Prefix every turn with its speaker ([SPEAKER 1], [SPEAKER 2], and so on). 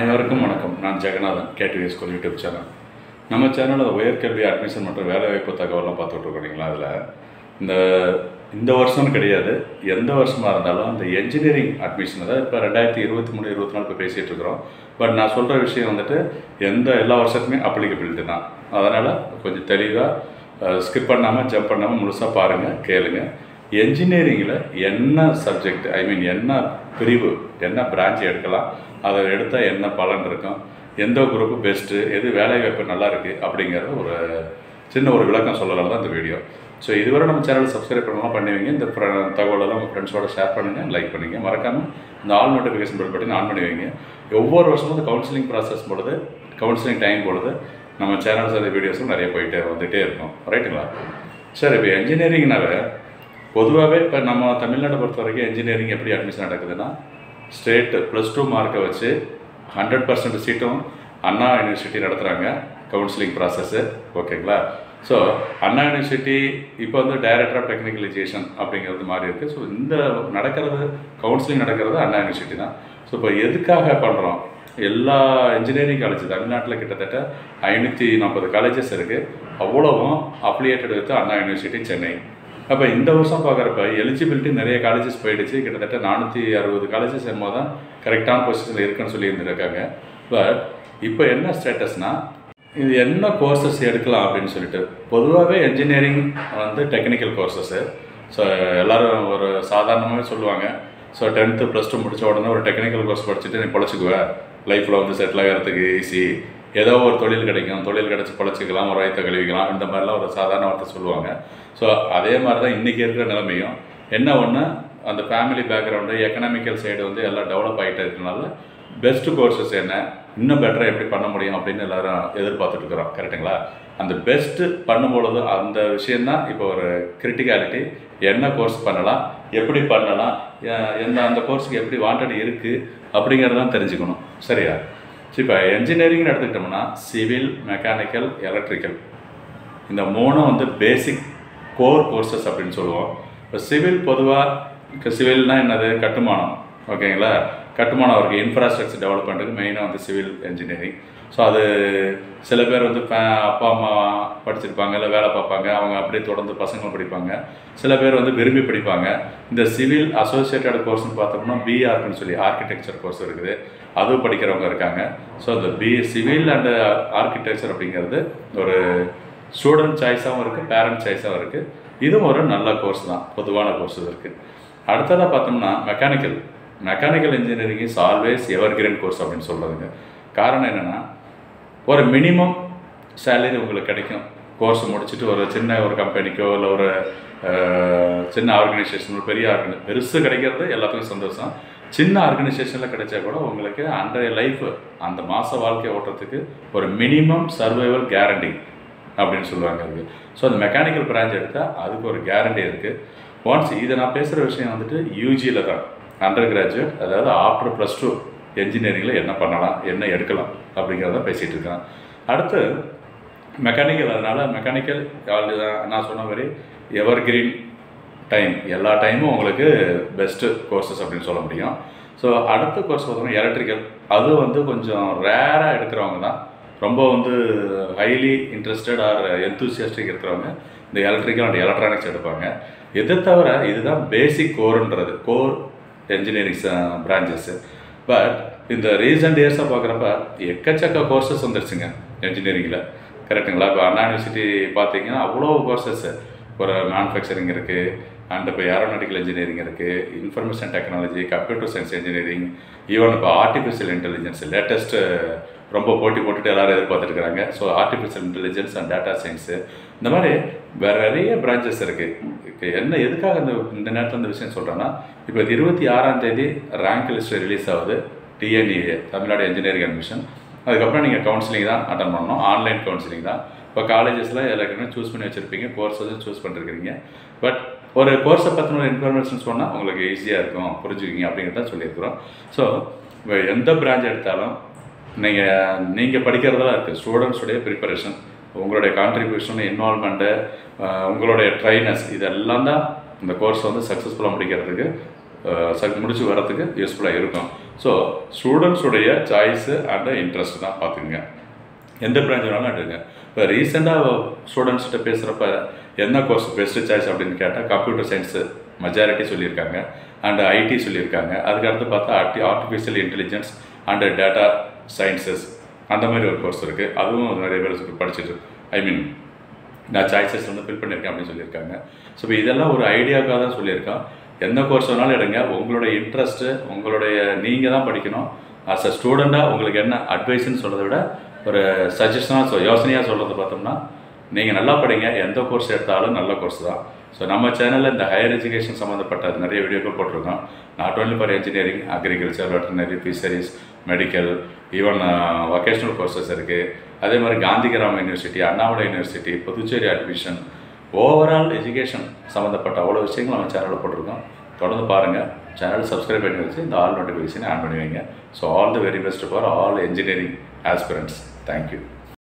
[SPEAKER 1] அனைவருக்கும் வணக்கம் நான் Jeganathan KTV school YouTube channel நம்ம சேனலில் உயர்கல்வி அட்மிஷன் மற்றும் வேலைவாய்ப்பு தகவலாம் பார்த்துட்டு இருக்கோம் இல்லைங்களா அதில் இந்த இந்த வருஷம் கிடையாது எந்த வருஷமாக இருந்தாலும் இந்த என்ஜினியரிங் அட்மிஷன் அதாவது இப்போ ரெண்டாயிரத்தி இருபத்தி மூணு இருபத்தி நாலு இப்போ பேசிகிட்டு இருக்கிறோம் பட் நான் சொல்கிற விஷயம் வந்துட்டு எந்த எல்லா வருஷத்துக்குமே அப்ளிகபிலிட்டி தான் அதனால் கொஞ்சம் தெளிவாக ஸ்கிப் பண்ணாமல் ஜம்ப் பண்ணாமல் முழுசாக பாருங்கள் கேளுங்க என்ஜினியரிங்கில் என்ன சப்ஜெக்ட் ஐ மீன் என்ன பிரிவு என்ன பிரான்ச் எடுக்கலாம் அதை எடுத்தால் என்ன பலன் இருக்கும் எந்த குரூப்பு பெஸ்ட்டு எது வேலைவாய்ப்பு நல்லா இருக்குது அப்படிங்கிறது ஒரு சின்ன ஒரு விளக்கம் சொல்லலாம் தான் இந்த வீடியோ ஸோ இதுவரை நம்ம சேனல் சப்ஸ்கிரைப் பண்ணலாம் பண்ணுவீங்க இந்த ஃப்ர- தகவலெல்லாம் உங்கள் ஃப்ரெண்ட்ஸோட ஷேர் பண்ணுங்கள் லைக் பண்ணுங்கள் மறக்காமல் இந்த all notification bell button on பண்ணி வைங்க ஒவ்வொரு வருஷமும் இந்த கவுன்சிலிங் ப்ராசஸ் பொழுது கவுன்சிலிங் டைம் பொழுது நம்ம சேனல்ஸ் அந்த வீடியோஸும் நிறைய போயிட்டு வந்துகிட்டே இருக்கும் ரைட்டுங்களா சரி இப்போ என்ஜினியரிங்னாவே பொதுவாகவே இப்போ நம்ம தமிழ்நாட்டை பொறுத்த வரைக்கும் என்ஜினியரிங் எப்படி அட்மிஷன் நடக்குதுன்னா ஸ்டேட் ப்ளஸ் டூ மார்க்கை வச்சு ஹண்ட்ரட் பர்சன்ட் சீட்டும் அண்ணா யூனிவர்சிட்டி நடத்துகிறாங்க கவுன்சிலிங் ப்ராசஸ்ஸு ஓகேங்களா ஸோ அண்ணா யூனிவர்சிட்டி இப்போ வந்து டைரக்டர் ஆஃப் டெக்னிக்கலைசேஷன் அப்படிங்கிறது மாதிரி இருக்குது ஸோ இந்த நடக்கிறது கவுன்சிலிங் நடக்கிறது அண்ணா யூனிவர்சிட்டி தான் ஸோ இப்போ எதுக்காக பண்ணுறோம் எல்லா இன்ஜினியரிங் காலேஜ் தமிழ்நாட்டில் கிட்டத்தட்ட ஐநூற்றி நாற்பது காலேஜஸ் இருக்குது அவ்வளவும் affiliated with Anna university Chennai அப்போ இந்த வருஷம் பார்க்குறப்ப எலிஜிபிலிட்டி நிறைய காலேஜஸ் போயிடுச்சு கிட்டத்தட்ட நானூற்றி அறுபது காலேஜஸ் என்னமோ தான் கரெக்டான பொசிஷனில் இருக்குன்னு சொல்லி இருந்திருக்காங்க பட் இப்போ என்ன ஸ்டேட்டஸ்னால் இது என்ன கோர்சஸ் எடுக்கலாம் அப்படின்னு சொல்லிட்டு பொதுவாகவே என்ஜினியரிங் வந்து டெக்னிக்கல் கோர்சஸ்ஸு ஸோ எல்லாரும் ஒரு சாதாரணமாகவே சொல்லுவாங்க ஸோ டென்த்து ப்ளஸ் டூ முடிச்ச உடனே ஒரு டெக்னிக்கல் கோர்ஸ் படிச்சுட்டு நீ பொழைச்சிக்குவ லைஃப்பில் வந்து செட்டில் ஆகிறதுக்கு ஈஸி ஏதோ ஒரு தொழில் கிடைக்கும் தொழில் கிடச்சி பொழைச்சிக்கலாம் ஒரு வயிற்ற கழுவிக்கலாம் இந்த மாதிரிலாம் ஒரு சாதாரண வார்த்தை சொல்லுவாங்க ஸோ அதே மாதிரி தான் இன்றைக்கி இருக்கிற நிலைமையும் என்ன ஒன்று அந்த ஃபேமிலி பேக்ரவுண்டு எக்கனாமிக்கல் சைடு வந்து எல்லாம் டெவலப் ஆகிட்டே இருக்கனால பெஸ்ட் கோர்சஸ் என்ன இன்னும் பெட்டராக எப்படி பண்ண முடியும் அப்படின்னு எல்லாரும் எதிர்பார்த்துட்டு இருக்கிறோம் கரெக்டுங்களா அந்த பெஸ்ட்டு பண்ணும்பொழுது அந்த விஷயந்தான் இப்போ ஒரு கிரிட்டிகாலிட்டி என்ன கோர்ஸ் பண்ணலாம் எப்படி பண்ணலாம் எ- எந்த அந்த கோர்ஸுக்கு எப்படி வாண்டட் இருக்குது அப்படிங்கிறதான் தெரிஞ்சுக்கணும் சரியா சரி இப்போ என்ஜினியரிங்னு எடுத்துக்கிட்டோம்னா சிவில் மெக்கானிக்கல் எலக்ட்ரிக்கல் இந்த மூணும் வந்து பேசிக் கோர் கோர்சஸ் அப்படின்னு சொல்லுவோம் இப்போ சிவில் பொதுவாக சிவில்னால் என்னது கட்டுமானம் ஓகேங்களா கட்டுமானம் அவருக்கு இன்ஃப்ராஸ்ட்ரக்சர் டெவலப் பண்ணுறதுக்கு மெயினாக வந்து சிவில் இன்ஜினியரிங் ஸோ அது சில பேர் வந்து fa- அப்பா அம்மா படிச்சிருப்பாங்க இல்லை வேலை பார்ப்பாங்க அவங்க அப்படியே தொடர்ந்து பசங்களும் படிப்பாங்க சில பேர் வந்து விரும்பி படிப்பாங்க இந்த சிவில் அசோசியேட்டட் கோர்ஸ்னு பார்த்தோம்னா பிஆர்க்குன்னு சொல்லி ஆர்கிடெக்சர் கோர்ஸ் இருக்குது அதுவும் படிக்கிறவங்க இருக்காங்க ஸோ அந்த பி சிவில் அண்ட் ஆர்கிடெக்சர் அப்படிங்கிறது ஒரு ஸ்டூடெண்ட் சாய்ஸாகவும் இருக்குது பேரண்ட் சாய்ஸாகவும் இருக்குது இதுவும் ஒரு நல்ல கோர்ஸ் தான் பொதுவான கோர்ஸ் இருக்குது அடுத்ததாக பார்த்தோம்னா mechanical mechanical engineering is always evergreen course அப்படின்னு சொல்கிறதுங்க காரணம் என்னென்னா ஒரு மினிமம் சேலரி உங்களுக்கு கிடைக்கும் கோர்ஸ் முடிச்சுட்டு ஒரு சின்ன ஒரு கம்பெனிக்கோ இல்லை ஒரு அஹ், சின்ன ஆர்கனைசேஷன் ஒரு பெரிய ஆர்கனை பெருசு கிடைக்கிறது எல்லாத்துக்கும் சந்தோஷம் சின்ன ஆர்கனைசேஷனில் கிடைச்சா கூட உங்களுக்கு அன்றைய லைஃப் அந்த மாத வாழ்க்கையை ஓட்டுறதுக்கு ஒரு மினிமம் சர்வைவல் கேரண்டி அப்படின்னு சொல்லுவாங்க அதுக்கு ஸோ அந்த மெக்கானிக்கல் பிரான்ச் எடுத்தால் அதுக்கு ஒரு கேரண்டி இருக்குது ஒன்ஸ் இதை நான் பேசுகிற விஷயம் வந்துட்டு யூஜியில் தான் அண்டர் கிராஜுவேட் அதாவது ஆஃப்டர் ப்ளஸ் டூ என்ஜினியரிங்கில் என்ன பண்ணலாம் என்ன எடுக்கலாம் அப்படிங்கிறத பேசிகிட்டு இருக்கிறேன் அடுத்து மெக்கானிக்கல் அதனால் மெக்கானிக்கல் நான் சொன்ன மாதிரி எவர் கிரீன் டைம் எல்லா டைமும் உங்களுக்கு பெஸ்ட்டு கோர்சஸ் அப்படின்னு சொல்ல முடியும் ஸோ அடுத்த கோர்ஸ் பார்த்தோம்னா எலக்ட்ரிக்கல் அது வந்து கொஞ்சம் ரேராக எடுக்கிறவங்க தான் ரொம்ப வந்து ஹைலி இன்ட்ரெஸ்டட் ஆர் எந்தூசியாஸ்டிக் இருக்கிறவங்க இந்த எலக்ட்ரிக்கல் அண்ட் எலக்ட்ரானிக்ஸ் எடுப்பாங்க இதை தவிர இதுதான் பேசிக் கோர்ன்றது கோர் என்ஜினியரிங் பிரான்ச்சஸ்ஸு பட் இந்த ரீசெண்ட் இயர்ஸாக பார்க்குறப்ப எக்கச்சக்க கோர்சஸ் வந்துருச்சுங்க என்ஜினியரிங்கில் கரெக்டுங்களா இப்போ அண்ணா யூனிவர்சிட்டி பார்த்தீங்கன்னா அவ்வளோ கோர்சஸ் ஒரு மேனுஃபேக்சரிங் இருக்குது அண்ட் இப்போ ஏரோநாட்டிக்கல் இன்ஜினியரிங் இருக்குது information technology computer science engineering even இப்போ ஆர்டிஃபிஷியல் இன்டெலிஜென்ஸ் லேட்டஸ்ட்டு ரொம்ப போட்டி போட்டுட்டு எல்லாரும் எதிர்பார்த்துட்டு இருக்காங்க so artificial intelligence and data science இந்த மாதிரி வேறு நிறைய பிரான்ச்சஸ் இருக்குது என்ன எதுக்காக இந்த இந்த நேரத்தில் இந்த விஷயம் சொல்கிறேன்னா இப்போ இது இருபத்தி ஆறாம் தேதி ரேங்க் லிஸ்ட் ரிலீஸ் ஆகுது டிஎன்இஏ தமிழ்நாடு இன்ஜினியரிங் அட்மிஷன் அதுக்கப்புறம் நீங்கள் கவுன்சிலிங் தான் அட்டன் பண்ணணும் ஆன்லைன் கவுன்சிலிங் தான் இப்போ காலேஜஸில் எல்லாருக்குமே சூஸ் பண்ணி வச்சுருப்பீங்க கோர்ஸஸும் சூஸ் பண்ணிருக்கிறீங்க பட் ஒரு கோர்ஸை பற்றின ஒரு இன்ஃபர்மேஷன் சொன்னால் உங்களுக்கு ஈஸியாக இருக்கும் புரிஞ்சுக்கிங்க அப்படிங்கிறத சொல்லியிருக்கிறோம் ஸோ எந்த பிரான்ச் எடுத்தாலும் நீங்கள் நீங்கள் படிக்கிறதெல்லாம் இருக்குது ஸ்டூடெண்ட்ஸுடைய ப்ரிப்பரேஷன் உங்களுடைய கான்ட்ரிபியூஷன் இன்வால்மெண்ட்டு உங்களுடைய ட்ரைனஸ் இதெல்லாம் தான் இந்த கோர்ஸ் வந்து சக்ஸஸ்ஃபுல்லாக முடிக்கிறதுக்கு சக் முடிச்சு வரத்துக்கு யூஸ்ஃபுல்லாக இருக்கும் ஸோ ஸ்டூடெண்ட்ஸுடைய சாய்ஸு அண்ட் இன்ட்ரெஸ்ட் தான் பார்த்துக்குங்க எந்த பிரான்ச் வேணாலும் எடுங்க இப்போ ரீசெண்டாக ஸ்டூடெண்ட்ஸ்கிட்ட பேசுகிறப்ப என்ன கோர்ஸ் பெஸ்ட்டு சாய்ஸ் அப்படின்னு கேட்டால் கம்ப்யூட்டர் சயின்ஸு மெஜாரிட்டி சொல்லியிருக்காங்க அண்ட் ஐடி சொல்லியிருக்காங்க அதுக்கு அடுத்து பார்த்தா ஆர்டி artificial intelligence and data sciences அந்த மாதிரி ஒரு கோர்ஸ் இருக்குது அதுவும் நிறைய பேர் படிச்சுட்டு ஐ மீன் நான் சாய்ஸஸ் வந்து ஃபில் பண்ணியிருக்கேன் அப்படின்னு சொல்லியிருக்காங்க ஸோ இப்போ இதெல்லாம் ஒரு ஐடியாவுக்காக தான் சொல்லியிருக்கோம் எந்த கோர்ஸ் வேணாலும் எடுங்க உங்களுடைய இன்ட்ரெஸ்ட்டு உங்களுடைய நீங்கள் தான் படிக்கணும் ஆஸ் அ ஸ்டூடெண்ட்டாக உங்களுக்கு என்ன அட்வைஸ்ன்னு சொல்கிறத விட ஒரு சஜஷனாக சொ யோசனையாக சொல்கிறத பார்த்தோம்னா நீங்கள் நல்லா படிங்க எந்த கோர்ஸ் எடுத்தாலும் நல்ல கோர்ஸ் தான் ஸோ நம்ம சேனலில் இந்த ஹையர் எஜுகேஷன் சம்மந்தப்பட்ட நிறைய வீடியோக்கள் போட்டிருக்கோம் not only for engineering agriculture veterinary fisheries medical even vocational courses இருக்குது அதே மாதிரி Gandhigram university Annamalai university Puducherry admission overall education சம்மந்தப்பட்ட அவ்வளோ விஷயங்கள் நம்ம சேனலில் போட்டிருக்கோம் தொடர்ந்து பாருங்கள் சேனல் சப்ஸ்கிரைப் பண்ணி வச்சு இந்த ஆல் நோட்டிஃபிகேஷனை ஆன் பண்ணி வைங்க so all the very best for all engineering aspirants thank you